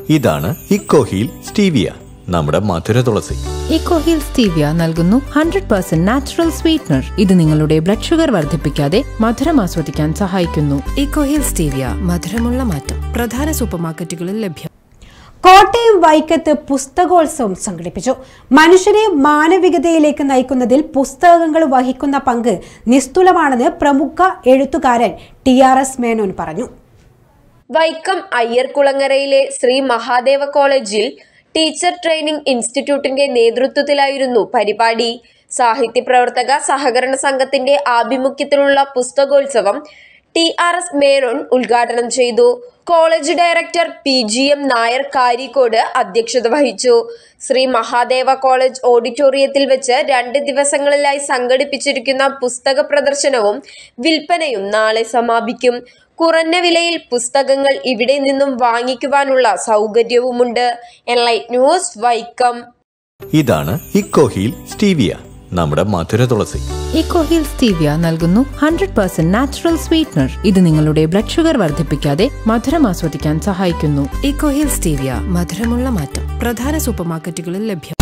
ഇതാണ് Ecoheal stevia നമ്മുടെ മധുര തുളസി ഇക്കോഹിൽ സ്റ്റീവിയ നൽകുന്നു ഹൺഡ്രഡ് പെർസെന്റ് നാച്ചുറൽ സ്വീറ്റ്നർ ഇത് നിങ്ങളുടെ ബ്ലഡ് ഷുഗർ വർദ്ധിപ്പിക്കാതെ മധുരം ആസ്വദിക്കാൻ സഹായിക്കുന്നു ഇക്കോഹിൽ സ്റ്റീവിയ മധുരമുള്ള മാറ്റം പ്രധാന സൂപ്പർമാർക്കറ്റുകളിൽ ലഭ്യം കോട്ടയം വൈക്കത്ത് പുസ്തകോത്സവം സംഘടിപ്പിച്ചു മനുഷ്യരെ മാനവികതയിലേക്ക് നയിക്കുന്നതിൽ പുസ്തകങ്ങൾ വഹിക്കുന്ന പങ്ക് നിസ്തുലമാണെന്ന് പ്രമുഖ എഴുത്തുകാരൻ ടി ആർ എസ് മേനോൻ പറഞ്ഞു വൈക്കം അയ്യർകുളങ്ങരയിലെ ശ്രീ മഹാദേവ കോളേജിൽ ടീച്ചർ ട്രെയിനിംഗ് ഇൻസ്റ്റിറ്റ്യൂട്ടിന്റെ നേതൃത്വത്തിലായിരുന്നു പരിപാടി സാഹിത്യ പ്രവർത്തക സഹകരണ സംഘത്തിന്റെ ആഭിമുഖ്യത്തിലുള്ള പുസ്തകോത്സവം ടി ആർ എസ് മേനോൻ ഉദ്ഘാടനം ചെയ്തു college director P G M Nair Karikode അധ്യക്ഷത വഹിച്ചു ശ്രീ മഹാദേവ കോളേജ് ഓഡിറ്റോറിയത്തിൽ വെച്ച് രണ്ട് ദിവസങ്ങളിലായി സംഘടിപ്പിച്ചിരിക്കുന്ന പുസ്തക പ്രദർശനവും വിൽപ്പനയും നാളെ സമാപിക്കും കുറഞ്ഞ വിലയിൽ പുസ്തകങ്ങൾ ഇവിടെ നിന്നും വാങ്ങിക്കുവാനുള്ള സൗകര്യവുമുണ്ട് എൻലൈറ്റ് ന്യൂസ് വൈക്കം ഇതാണ് ഇക്കോഹീൽ സ്റ്റീവിയ നമ്മുടെ മധുര തുളസി ഇക്കോഹിൽ സ്റ്റീവിയ നൽകുന്നു ഹൺഡ്രഡ് പെർസെന്റ് നാച്ചുറൽ സ്വീറ്റ്നർ ഇത് നിങ്ങളുടെ ബ്ലഡ് ഷുഗർ വർദ്ധിപ്പിക്കാതെ മധുരം ആസ്വദിക്കാൻ സഹായിക്കുന്നു ഇക്കോഹിൽ സ്റ്റീവിയ മധുരമുള്ള മാറ്റം പ്രധാന സൂപ്പർമാർക്കറ്റുകളിൽ ലഭ്യം